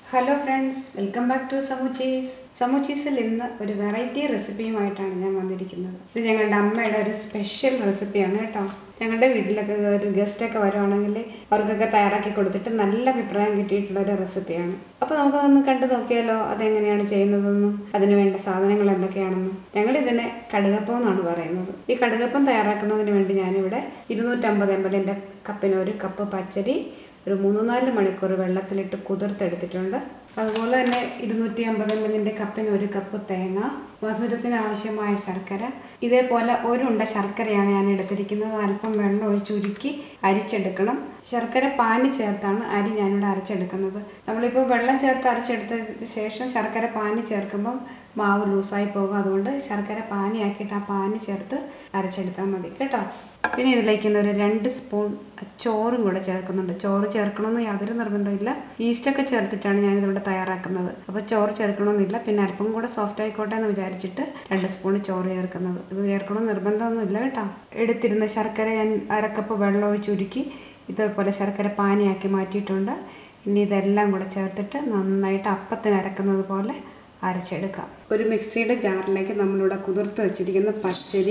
hello friends welcome back to സമൂച്ചീസ് സമൂച്ചീസിൽ ഇന്ന് ഒരു വെറൈറ്റി റെസിപ്പിയുമായിട്ടാണ് ഞാൻ വന്നിരിക്കുന്നത് ഇത് ഞങ്ങളുടെ അമ്മയുടെ ഒരു സ്പെഷ്യൽ റെസിപ്പിയാണ് കേട്ടോ ഞങ്ങളുടെ വീട്ടിലൊക്കെ ഒരു ഗസ്റ്റൊക്കെ വരുവാണെങ്കിൽ അവർക്കൊക്കെ തയ്യാറാക്കി കൊടുത്തിട്ട് നല്ല അഭിപ്രായം കിട്ടിയിട്ടുള്ള ഒരു റെസിപ്പിയാണ് അപ്പോൾ നമുക്കതൊന്ന് കണ്ടു നോക്കിയാലോ അതെങ്ങനെയാണ് ചെയ്യുന്നതെന്നും അതിന് വേണ്ട സാധനങ്ങൾ എന്തൊക്കെയാണെന്നും ഞങ്ങൾ ഇതിനെ കടുകപ്പം എന്നാണ് പറയുന്നത് ഈ കടുകപ്പം തയ്യാറാക്കുന്നതിന് വേണ്ടി ഞാനിവിടെ ഇരുന്നൂറ്റമ്പത് എം എല്ലിൻ്റെ കപ്പിന് ഒരു കപ്പ് പച്ചരി ഒരു മൂന്ന് നാല് മണിക്കൂർ വെള്ളത്തിലിട്ട് കുതിർത്തെടുത്തിട്ടുണ്ട് അതുപോലെ തന്നെ ഇരുന്നൂറ്റി അമ്പത് എം എല്ലിൻ്റെ കപ്പിന് ഒരു കപ്പ് തേങ്ങ മധുരത്തിന് ആവശ്യമായ ശർക്കര ഇതേപോലെ ഒരു ഉണ്ട ശർക്കരയാണ് ഞാൻ എടുത്തിരിക്കുന്നത് അല്പം വെള്ളം ഒഴിച്ച് ഉരുക്കി അരിച്ചെടുക്കണം ശർക്കര പാനി ചേർത്താണ് അരി ഞാനിവിടെ അരച്ചെടുക്കുന്നത് നമ്മളിപ്പോൾ വെള്ളം ചേർത്ത് അരച്ചെടുത്തതിന് ശേഷം ശർക്കര പാനി ചേർക്കുമ്പം മാവ് ലൂസായി പോകും അതുകൊണ്ട് ശർക്കര പാനിയാക്കിയിട്ട് ആ പാനി ചേർത്ത് അരച്ചെടുത്താൽ മതി കേട്ടോ പിന്നെ ഇതിലേക്ക് ഇന്ന് ഒരു രണ്ട് സ്പൂൺ ചോറും കൂടെ ചേർക്കുന്നുണ്ട് ചോറ് ചേർക്കണമെന്ന് യാതൊരു നിർബന്ധമില്ല ഈസ്റ്റൊക്കെ ചേർത്തിട്ടാണ് ഞാനിതിവിടെ തയ്യാറാക്കുന്നത് അപ്പോൾ ചോറ് ചേർക്കണമെന്നില്ല പിന്നെ അല്പം കൂടെ സോഫ്റ്റ് ആയിക്കോട്ടെ എന്ന് വിചാരിച്ചിട്ട് രണ്ട് സ്പൂൺ ചോറ് ചേർക്കുന്നത് ഇത് ചേർക്കണമെന്ന് നിർബന്ധമൊന്നുമില്ല കേട്ടോ എടുത്തിരുന്ന ശർക്കര ഞാൻ അരക്കപ്പ് വെള്ളം ഒഴിച്ച് ഉരുക്കി ഇതേപോലെ ശർക്കര പാനിയാക്കി മാറ്റിയിട്ടുണ്ട് ഇനി ഇതെല്ലാം കൂടെ ചേർത്തിട്ട് നന്നായിട്ട് അപ്പത്തിന് അരക്കുന്നത് പോലെ അരച്ചെടുക്കാം ഒരു മിക്സിയുടെ ജാറിലേക്ക് നമ്മളിവിടെ കുതിർത്ത് വെച്ചിരിക്കുന്ന പച്ചരി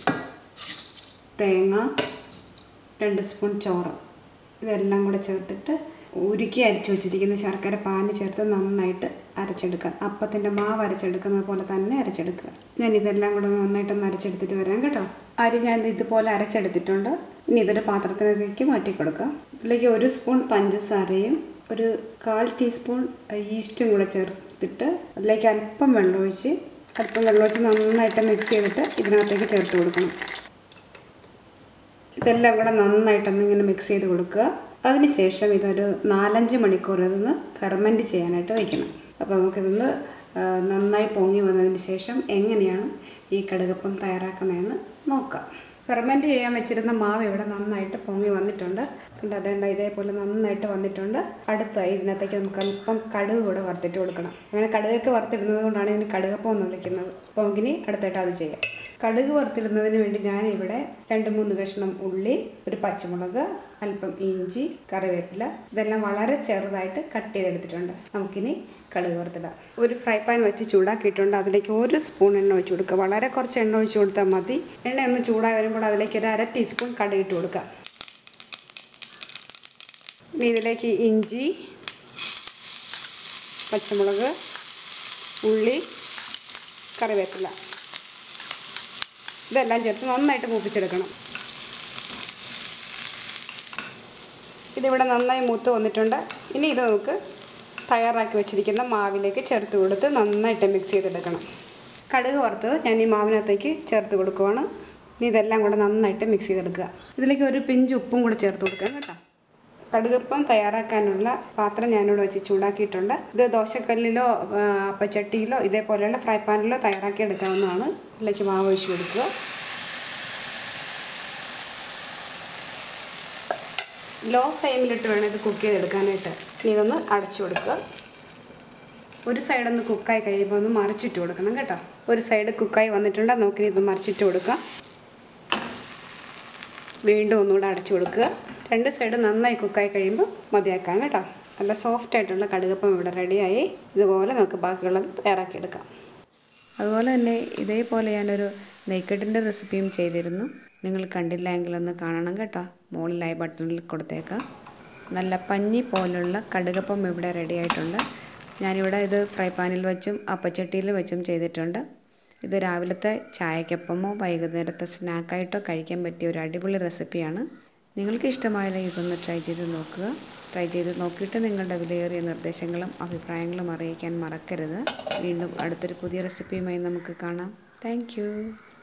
തേങ്ങ രണ്ട് സ്പൂൺ ചോറ് ഇതെല്ലാം കൂടെ ചേർത്തിട്ട് ഉരുക്കി അരിച്ചു വെച്ചിരിക്കുന്ന ശർക്കര പാനി ചേർത്ത് നന്നായിട്ട് അരച്ചെടുക്കുക അപ്പത്തിൻ്റെ മാവ് അരച്ചെടുക്കുന്നത് പോലെ തന്നെ അരച്ചെടുക്കുക ഞാൻ ഇതെല്ലാം കൂടെ നന്നായിട്ടൊന്ന് അരച്ചെടുത്തിട്ട് വരാം കേട്ടോ അരി ഞാൻ ഇതുപോലെ അരച്ചെടുത്തിട്ടുണ്ട് ഇനി ഇതൊരു പാത്രത്തിലേക്ക് മാറ്റി കൊടുക്കാം ഇതിലേക്ക് ഒരു സ്പൂൺ പഞ്ചസാരയും ഒരു കാൽ ടീസ്പൂൺ ഈസ്റ്റും കൂടെ ചേർത്തിട്ട് അതിലേക്ക് അല്പം വെള്ളമൊഴിച്ച് അല്പം വെള്ളമൊഴിച്ച് നന്നായിട്ട് മിക്സ് ചെയ്തിട്ട് ഇതിനകത്തേക്ക് ചേർത്ത് കൊടുക്കണം ഇതെല്ലാം കൂടെ നന്നായിട്ടൊന്ന് ഇങ്ങനെ മിക്സ് ചെയ്ത് കൊടുക്കുക അതിനുശേഷം ഇതൊരു നാലഞ്ച് മണിക്കൂർ ഇതൊന്ന് ഫെർമെൻറ്റ് ചെയ്യാനായിട്ട് വയ്ക്കണം അപ്പോൾ നമുക്കിതൊന്ന് നന്നായി പൊങ്ങി വന്നതിന് ശേഷം എങ്ങനെയാണ് ഈ കടുകപ്പം തയ്യാറാക്കുന്നതെന്ന് നോക്കാം ഫെർമെൻറ്റ് ചെയ്യാൻ വെച്ചിരുന്ന മാവ് ഇവിടെ നന്നായിട്ട് പൊങ്ങി വന്നിട്ടുണ്ട് കണ്ട് അതേണ്ട ഇതേപോലെ നന്നായിട്ട് വന്നിട്ടുണ്ട് അടുത്തായി ഇതിനകത്തേക്ക് നമുക്ക് അല്പം കടുക് കൂടെ വറുത്തിട്ട് കൊടുക്കണം അങ്ങനെ കടുകൊക്കെ വറുത്തിടുന്നത് കൊണ്ടാണ് ഇതിന് കടുകപ്പം എന്ന് വിളിക്കുന്നത് അപ്പോൾ നമുക്കിനി അടുത്തായിട്ട് അത് ചെയ്യാം കടുക് വറുത്തിടുന്നതിന് വേണ്ടി ഞാനിവിടെ രണ്ട് മൂന്ന് കഷ്ണം ഉള്ളി ഒരു പച്ചമുളക് അല്പം ഇഞ്ചി കറിവേപ്പില ഇതെല്ലാം വളരെ ചെറുതായിട്ട് കട്ട് ചെയ്തെടുത്തിട്ടുണ്ട് നമുക്കിനി കടുക് വറുത്തിടാം ഒരു ഫ്രൈ പാൻ വെച്ച് ചൂടാക്കിയിട്ടുണ്ട് അതിലേക്ക് ഒരു സ്പൂൺ എണ്ണ ഒഴിച്ച് കൊടുക്കുക വളരെ കുറച്ച് എണ്ണ ഒഴിച്ച് കൊടുത്താൽ മതി എണ്ണ ഒന്ന് ചൂടായി വരുമ്പോൾ അതിലേക്ക് ഒരു അര ടീസ്പൂൺ കടുക് ഇട്ട് കൊടുക്കുക ഇനി ഇതിലേക്ക് ഇഞ്ചി പച്ചമുളക് ഉള്ളി കറിവേപ്പില ഇതെല്ലാം ചേർത്ത് നന്നായിട്ട് മൂപ്പിച്ചെടുക്കണം ഇതിവിടെ നന്നായി മൂത്ത് വന്നിട്ടുണ്ട് ഇനി ഇത് നമുക്ക് തയ്യാറാക്കി വെച്ചിരിക്കുന്ന മാവിലേക്ക് ചേർത്ത് കൊടുത്ത് നന്നായിട്ട് മിക്സ് ചെയ്തെടുക്കണം കടുക് വറുത്തത് ഞാൻ ഈ മാവിനകത്തേക്ക് ചേർത്ത് കൊടുക്കുവാണ് ഇനി ഇതെല്ലാം കൂടെ നന്നായിട്ട് മിക്സ് ചെയ്തെടുക്കുക ഇതിലേക്ക് ഒരു പിഞ്ച് ഉപ്പും കൂടെ ചേർത്ത് കൊടുക്കാം കേട്ടോ കടുകപ്പം തയ്യാറാക്കാനുള്ള പാത്രം ഞാനിവിടെ വെച്ച് ചൂടാക്കിയിട്ടുണ്ട് ഇത് ദോശക്കല്ലിലോ അപ്പച്ചട്ടിയിലോ ഇതേപോലെയുള്ള ഫ്രൈ പാനിലോ തയ്യാറാക്കി എടുക്കാവുന്നതാണ് ഇതിലേക്ക് മാവ് ഒഴിച്ച് കൊടുക്കുക ലോ ഫ്ലെയിമിലിട്ട് വേണം ഇത് കുക്ക് ചെയ്തെടുക്കാനായിട്ട് ഇനി ഇതൊന്ന് അടച്ചു കൊടുക്കുക ഒരു സൈഡൊന്ന് കുക്കായി കഴിയുമ്പോൾ ഒന്ന് മറിച്ചിട്ട് കൊടുക്കണം കേട്ടോ ഒരു സൈഡ് കുക്കായി വന്നിട്ടുണ്ട് നമുക്കിനി ഇത് മറിച്ചിട്ട് കൊടുക്കാം വീണ്ടും ഒന്നുകൂടെ അടച്ചു കൊടുക്കുക രണ്ട് സൈഡ് നന്നായി കുക്കായി കഴിയുമ്പോൾ മതിയാക്കാം കേട്ടോ നല്ല സോഫ്റ്റ് ആയിട്ടുള്ള കടുകപ്പം ഇവിടെ റെഡിയായി ഇതുപോലെ നമുക്ക് ബാക്കിയുള്ളത് തയ്യാറാക്കിയെടുക്കാം അതുപോലെ തന്നെ ഇതേപോലെ ഞാനൊരു നെയ്ക്കട്ടിൻ്റെ റെസിപ്പിയും ചെയ്തിരുന്നു നിങ്ങൾ കണ്ടില്ല എങ്കിലൊന്ന് കാണണം കേട്ടോ മുകളിലായി ബട്ടണിൽ കൊടുത്തേക്കാം നല്ല പഞ്ഞി പോലുള്ള കടുകപ്പം ഇവിടെ റെഡി ആയിട്ടുണ്ട് ഞാനിവിടെ ഇത് ഫ്രൈ പാനിൽ വെച്ചും അപ്പച്ചട്ടിയിൽ വെച്ചും ചെയ്തിട്ടുണ്ട് ഇത് രാവിലത്തെ ചായക്കൊപ്പമോ വൈകുന്നേരത്തെ സ്നാക്കായിട്ടോ കഴിക്കാൻ പറ്റിയ ഒരു അടിപൊളി റെസിപ്പിയാണ് നിങ്ങൾക്ക് ഇഷ്ടമായാലും ഇതൊന്ന് ട്രൈ ചെയ്ത് നോക്കുക ട്രൈ ചെയ്ത് നോക്കിയിട്ട് നിങ്ങളുടെ വിലയേറിയ നിർദ്ദേശങ്ങളും അഭിപ്രായങ്ങളും അറിയിക്കാൻ മറക്കരുത് വീണ്ടും അടുത്തൊരു പുതിയ റെസിപ്പിയുമായി നമുക്ക് കാണാം താങ്ക്